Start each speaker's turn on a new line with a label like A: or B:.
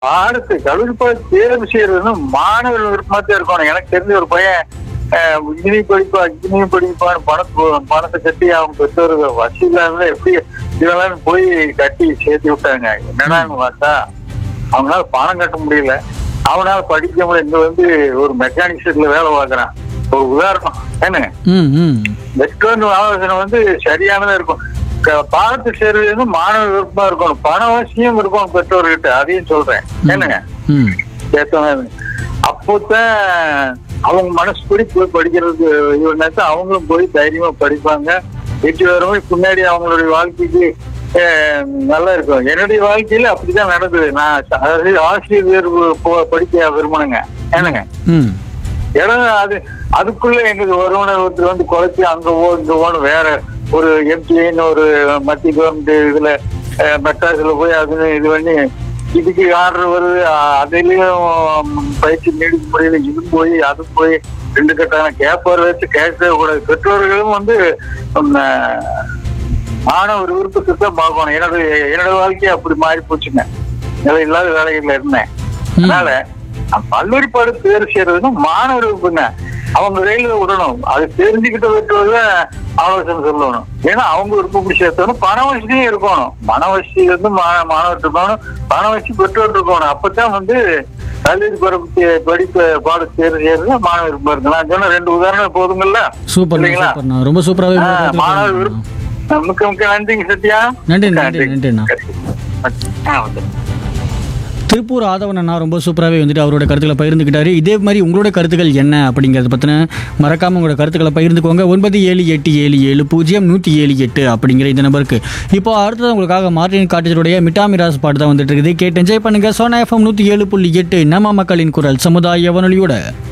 A: பாடத்தை கல்லூரி பாடம் தேர்வு செய்யறது மாணவர்கள் விருப்பமாத்தான் இருக்கணும் எனக்கு தெரிஞ்ச ஒரு பையன் இன்ஜினியரிங் படிப்பா இன்ஜினியரிங் படிப்பான்னு பணத்தை பணத்தை கட்டி அவங்க பெற்றோர்கள் வசதி இல்லாத எப்படி இதெல்லாம் போய் கட்டி சேர்த்து விட்டாங்க என்னடான்னு பார்த்தா அவங்களால பணம் கட்ட முடியல அவனால படிக்க முடியல இங்க வந்து ஒரு மெக்கானிக் செட்ல வேலை பார்க்கறான் ஒரு உதாரணம் என்ன
B: ம் ம்
A: பெட்ரோல் ஆலோசனை வந்து சரியானதா இருக்கும் க- பாடத்து சேர்வு வந்து மாணவ விருப்பமா இருக்கணும் பண அவசியம் இருக்கணும் பெற்றோர்கிட்ட அதையும் சொல்றேன் என்னங்க
B: ம்
A: ஏத்தவங்க அப்போதான் அவங்க மனசுப்படி போய் படிக்கிறதுக்கு இது பண்ணாதான் அவங்களும் போய் தைரியமா படிப்பாங்க வெற்றி வரும்போது பின்னாடி அவங்களுடைய வாழ்க்கைக்கு அஹ், நல்லா இருக்கும் என்னுடைய வாழ்க்கையில அப்படிதான் நடந்தது நான் அதாவது ஆசிரியர் தேர்வு போ- படிக்க விரும்பினேங்க என்னங்க
B: ம்
A: இடம் அது அதுக்குள்ள எங்களுக்கு ஒருவனர் ஒருத்தர் வந்து குறைச்சி அங்க ஓ இங்க ஓன்னு வேற ஒரு எம்டிஐன்னு ஒரு மத்திய கவர்மெண்ட் இதுல அஹ், மெட்ராஸ்ல போய் அது இது பண்ணி இதுக்கு ஆர்டர் வருது அ- அதுலயும் பயிற்சி நீடிக்க முடியல இது போய் அது போய் ரெண்டு கட்டான கேப்பர் வச்சு கேட்கவே கூடாது பெற்றோர்களும் வந்து உம், மாணவர் விருப்பத்தை தான் பார்க்கணும் என்னோட என்னோட வாழ்க்கையை அப்படி மாறி போச்சுங்க நிலை இல்லாத வேலைகள்ல இருந்தேன் அதனால அந்த கல்லூரி பாடம் தேர்வு செய்யறதுன்னா மாணவர் விருப்பங்க அவங்க ரயில்வே விடணும் அது தெரிஞ்சுக்கிட்ட பெற்றோர்கள் ஆலோசனை சொல்லணும் ஏன்னா அவங்க விருப்பப்படி சேர்த்தணும் பண வசதியும் இருக்கணும் பண வசதி வந்து மா- மாணவர் இருக்கணும் பண வசதி பெற்றோர் இருக்கணும் அப்பதான் வந்து கல்லூரி பருவத்தை படிப்பு பாட தேர்வு செய்யறது மாணவர் விருப்பம் இருக்கு நான் சொன்ன ரெண்டு உதாரணம் போதுங்கல்ல
B: சூப்பர்
A: இல்லைங்களா?
B: சூப்பர்ண்ணா ரொம்ப சூப்பராகவே
A: ஆ, மாணவர் விருப்பம் மிக்க மிக்க நன்றிங்க சத்யா
B: நன்றி நன்றி நன்றிண்ணா
A: ஆ, வந்து.
B: திருப்பூர் ஆதவன் அண்ணா ரொம்ப சூப்பராகவே வந்துட்டு அவரோட கருத்துக்களை பகிர்ந்துக்கிட்டாரு இதே மாதிரி உங்களோட கருத்துக்கள் என்ன அப்படிங்கிறத பற்றின மறக்காமல் உங்களோட கருத்துக்களை பகிர்ந்துக்கோங்க ஒன்பது ஏழு எட்டு ஏழு ஏழு பூஜ்ஜியம் நூற்றி ஏழு எட்டு அப்படிங்கிற இந்த நம்பருக்கு இப்போ அடுத்தது உங்களுக்காக மார்டின் காட்டேஜருடைய மிட்டாமிராஸ் பாட்டு தான் வந்துட்டு இருக்குது கேட்டு என்ஜாய் பண்ணுங்க சோனா எஃப்எம் நூற்றி ஏழு புள்ளி எட்டு நம்ம மக்களின் குரல் சமுதாய வானொலியோட